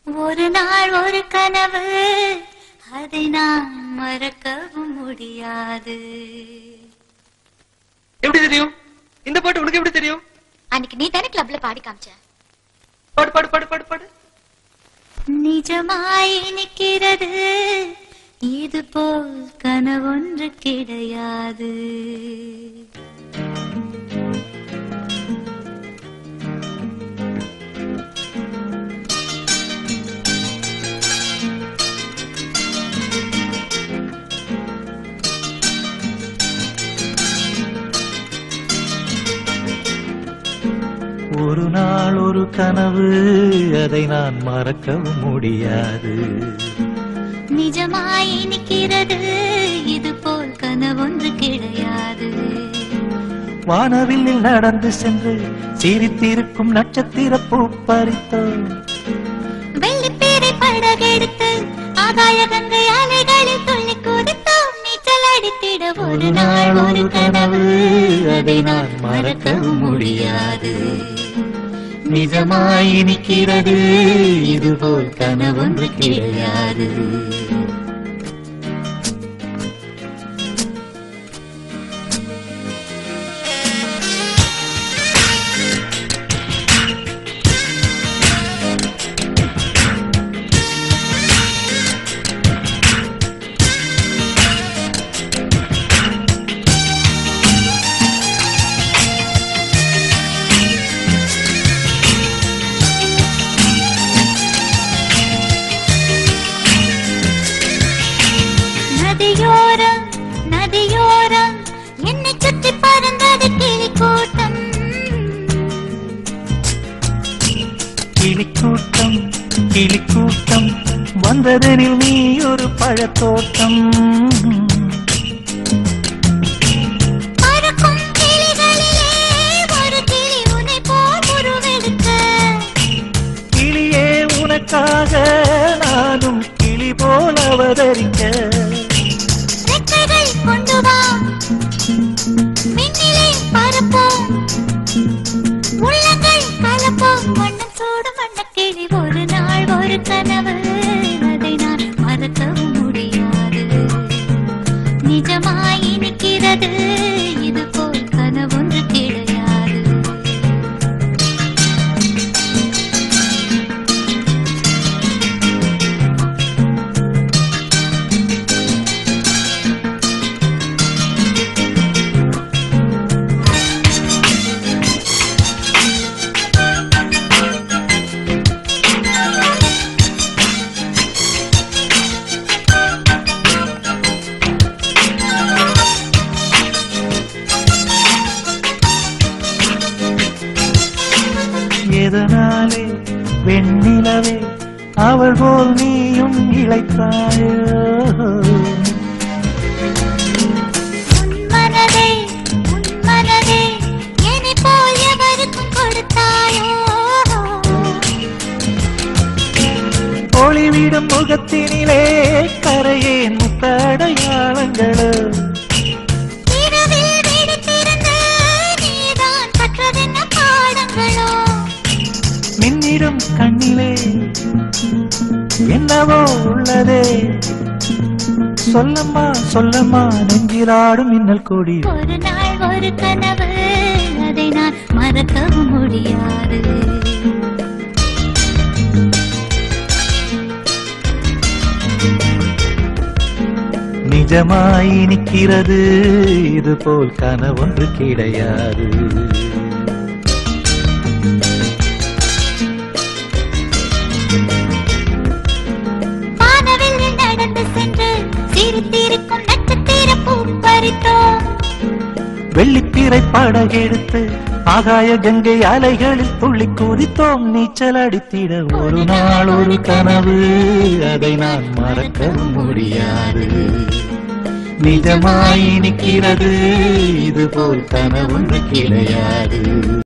ஒரு நாள் ஒரு கனவு அதை நான் மறக்கவும் முடியாது எப்படி தெரியும் இந்த பாட்டு உனக்கு எப்படி தெரியும் அன்னைக்கு நீ தானே கிளப்ல பாடி காமிச்ச பாடு பாடு பாடு பாடு பாடு நிஜமாய் நிற்கிறது இது போல் கனவொன்று கிடையாது ஒரு நாள் ஒரு கனவு அதை நான் மறக்கவும் முடியாது நிஜமாய் நிற்கிறது இது போல் கனவொன்று கிடையாது வானவில்லில் நடந்து சென்று சிரித்திருக்கும் நட்சத்திர பூ பறித்தோம் வெள்ளிப்பேரை படகெடுத்து ஆகாய கங்கை அலைகளில் துள்ளி குதித்தோம் நீச்சல் அடித்திட ஒரு நாள் ஒரு கனவு அதை நான் மறக்கவும் முடியாது நிஜமாய் நிற்கிறது இதுபோல் கனவொன்று கிடையாது நதியோரம் நதியோரம் என்னை சுற்றி பறந்தது கிளி கூட்டம் கிளிக்கூட்டம் கிளிக்கூட்டம் வந்ததெனில் நீ ஒரு பழத்தோட்டம் பறக்கும் கிளிகளிலே ஒரு கிளி உன்னை போல் உருவெடுக்க கிளியே உனக்காக நானும் கிளி போல் அவதரிக்க ரெக்கைகள் கொண்டு வா மின்னிலே பறப்போம் உள்ளங்கள் கலப்போம் வண்ணம் சூடும் வண்ணக்கிளி ஒரு நாள் ஒரு கனவு அதை நான் மறக்கவும் முடியாது நிஜமாய் நிற்கிறது இது போல் கனவொன்று கிடையாது எதனாலே வெண்ணிலவே அவள் போல் நீயும் இழைத்தாயோ உன் மனதை உன் மனதை என்னை போல் எவருக்கும் கொடுத்தாயோ ஒளிவிடும் முகத்தினிலே கரையேன் முத்தடையாளங்களோ இரவில் விழித்திருந்து நீதான் கற்றதென்ன பாடங்களோ மின்னிடும் கண்ணிலே என்னவோ உள்ளதே சொல்லம்மா சொல்லம்மா நெஞ்சிலாடும் மின்னல் கொடி ஒரு நாள் ஒரு கனவு அதை நான் மறக்கவும் முடியாது நிஜமாய் நிற்கிறது இது போல் கனவொன்று கிடையாது வானவில் நடந்து சென்று சிரித்திருக்கும் நட்சத்திர பூ பறித்தோம் வெள்ளிப்பிறை படகெடுத்து ஆகாய கங்கை அலைகளில் துள்ளி குதித்தோம் நீச்சல் அடித்திட ஒரு நாள் ஒரு கனவு அதை நான் மறக்கவும் முடியாது நிஜமாய் நிற்கிறது இது போல் கனவொன்று கிடையாது